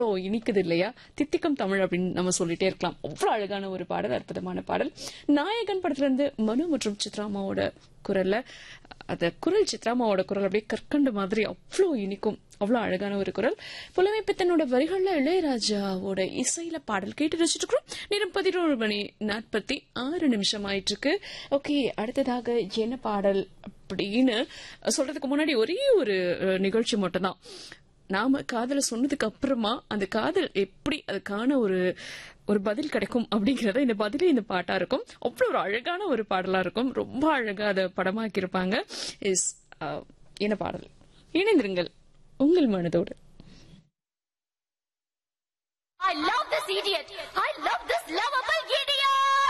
ஓ இனிக்குது இல்லையா தித்திக்கும் தமிழ் அப்படின்னு நம்ம சொல்லிட்டே இருக்கலாம் அவ்வளவு அழகான ஒரு பாடல் அற்புதமான பாடல் நாயகன் படத்துல இருந்து மனு மற்றும் சித்ராமாவோட குரல்ல அந்த குரல் சித்ராமாவோட குரல் அப்படியே கற்கண்டு மாதிரி அவ்வளோ இனிக்கும் அவ்வளோ அழகான ஒரு குரல் புலமை பித்தனோட வரிகள்ல இளையராஜாவோட இசையில பாடல் கேட்டு ரசிச்சுட்டு இருக்கிறோம் நேரம் பதினோரு மணி நாற்பத்தி ஆறு நிமிஷம் ஆயிட்டு இருக்கு ஓகே அடுத்ததாக என்ன பாடல் அப்படின்னு சொல்றதுக்கு முன்னாடி ஒரே ஒரு அஹ், நிகழ்ச்சி மட்டும்தான் நாம காதலை சொன்னதுக்கு அப்புறமா அந்த காதல் எப்படி அதுக்கான ஒரு ஒரு பதில் கிடைக்கும் அப்படிங்கறத இந்த பதிலே இந்த பாட்டா இருக்கும் அவ்வளவு ஒரு அழகான ஒரு பாடலா இருக்கும் ரொம்ப அழகா அதை படமாக்கி இருப்பாங்க இஸ் என்ன பாடல் இணைந்திருங்கள் உங்கள் மனதோடு I love this idiot. I love this love